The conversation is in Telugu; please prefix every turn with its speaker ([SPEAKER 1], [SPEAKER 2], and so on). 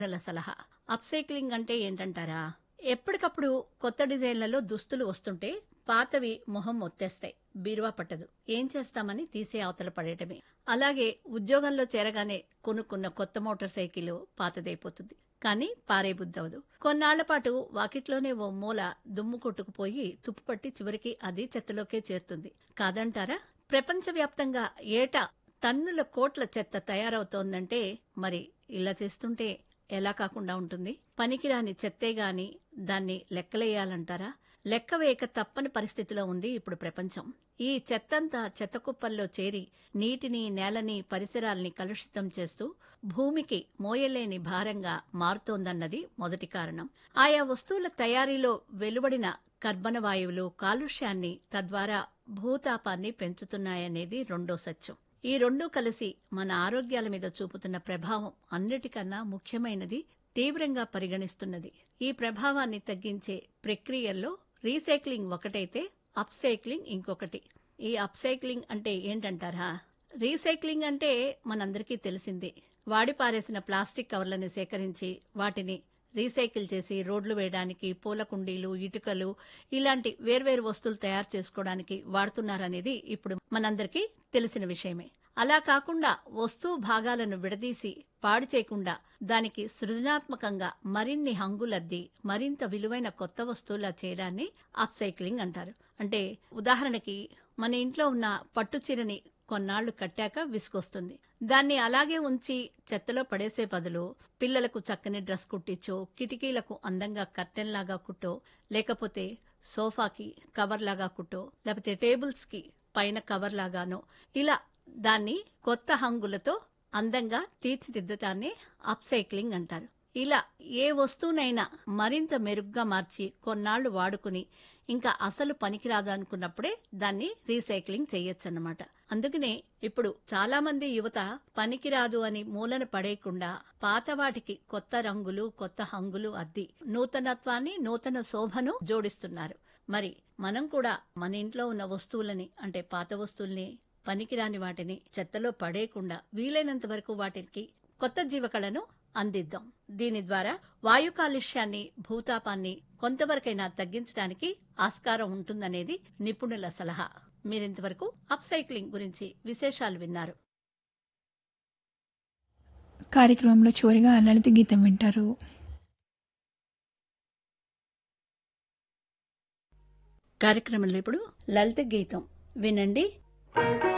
[SPEAKER 1] నెల సలహా అప్సైక్లింగ్ అంటే ఏంటంటారా ఎప్పటికప్పుడు కొత్త డిజైన్లలో దుస్తులు వస్తుంటే పాతవి మొహం ఒత్తేస్తాయి బీరువా పట్టదు ఏం చేస్తామని తీసే అవతల పడేయటమే అలాగే ఉద్యోగంలో చేరగానే కొనుక్కున్న కొత్త మోటార్ సైకిల్ పాతదైపోతుంది కానీ పారే బుద్ధవదు కొన్నాళ్ల పాటు వాకిట్లోనే ఓ మూల దుమ్ము కొట్టుకుపోయి తుప్పుపట్టి చివరికి అది చెత్తలోకే చేరుతుంది కాదంటారా ప్రపంచవ్యాప్తంగా ఏటా టన్నుల కోట్ల చెత్త తయారవుతోందంటే మరి ఇలా చేస్తుంటే ఎలా కాకుండా ఉంటుంది పనికిరాని చెత్తే గాని దాన్ని లెక్కలేయాలంటారా లెక్క వేయక తప్పని పరిస్థితిలో ఉంది ఇప్పుడు ప్రపంచం ఈ చెత్తంతా చెత్త కుప్పల్లో చేరి నీటిని నేలని పరిసరాల్ని కలుషితం చేస్తూ భూమికి మోయలేని భారంగా మారుతోందన్నది మొదటి కారణం ఆయా వస్తువుల తయారీలో వెలువడిన కర్బన వాయువులు కాలుష్యాన్ని తద్వారా భూతాపాన్ని పెంచుతున్నాయనేది రెండో సత్యం ఈ రెండూ కలిసి మన ఆరోగ్యాల మీద చూపుతున్న ప్రభావం అన్నిటికన్నా ముఖ్యమైనది తీవ్రంగా పరిగణిస్తున్నది ఈ ప్రభావాన్ని తగ్గించే ప్రక్రియల్లో రీసైక్లింగ్ ఒకటైతే అప్సైక్లింగ్ ఇంకొకటి ఈ అప్సైక్లింగ్ అంటే ఏంటంటారా రీసైక్లింగ్ అంటే మనందరికీ తెలిసిందే వాడి పారేసిన ప్లాస్టిక్ కవర్లను సేకరించి వాటిని రీసైకిల్ చేసి రోడ్లు వేయడానికి పూల కుండీలు ఇటుకలు ఇలాంటి వేర్వేరు వస్తువులు తయారు చేసుకోవడానికి వాడుతున్నారనేది ఇప్పుడు మనందరికీ తెలిసిన విషయమే అలా కాకుండా వస్తువు భాగాలను విడదీసి పాడు చేయకుండా దానికి సృజనాత్మకంగా మరిన్ని హంగులద్ది మరింత విలువైన కొత్త వస్తువులా చేయడాన్ని అప్సైక్లింగ్ అంటారు అంటే ఉదాహరణకి మన ఇంట్లో ఉన్న పట్టు చీరని కొన్నాళ్లు కట్టాక విసుకొస్తుంది దాన్ని అలాగే ఉంచి చెత్తలో పడేసే బదులు పిల్లలకు చక్కని డ్రెస్ కుట్టించో కిటికీలకు అందంగా కర్టెన్ లాగా కుట్టో లేకపోతే సోఫాకి కవర్ లాగా కుట్టో లేకపోతే టేబుల్స్ కి పైన కవర్ లాగానో ఇలా దాన్ని కొత్త హంగులతో అందంగా తీర్చిదిద్దటాన్ని అప్సైక్లింగ్ అంటారు ఇలా ఏ వస్తువునైనా మరింత మెరుగ్గా మార్చి కొన్నాళ్లు వాడుకుని ఇంకా అసలు పనికిరాదు అనుకున్నప్పుడే దాన్ని రీసైక్లింగ్ చేయొచ్చన్నమాట అందుకనే ఇప్పుడు చాలా మంది యువత పనికిరాదు అని మూలన పడేయకుండా పాత వాటికి కొత్త రంగులు కొత్త హంగులు అద్ది నూతనత్వాన్ని నూతన శోభను జోడిస్తున్నారు మరి మనం కూడా మన ఇంట్లో ఉన్న వస్తువులని అంటే పాత వస్తువుల్ని పనికిరాని వాటిని చెత్తలో పడేయకుండా వీలైనంత వరకు వాటికి కొత్త జీవకళను అందిద్దాం దీని ద్వారా వాయు కాలుష్యాన్ని భూతాపాన్ని కొంతవరకైనా తగ్గించడానికి ఆస్కారం ఉంటుందనేది నిపుణుల సలహా మీరింతవరకు అప్సైక్లింగ్ గురించి విశేషాలు విన్నారు
[SPEAKER 2] కార్యక్రమంలో చివరిగా లలిత గీతం వింటారు
[SPEAKER 1] కార్యక్రమంలో ఇప్పుడు లలిత గీతం వినండి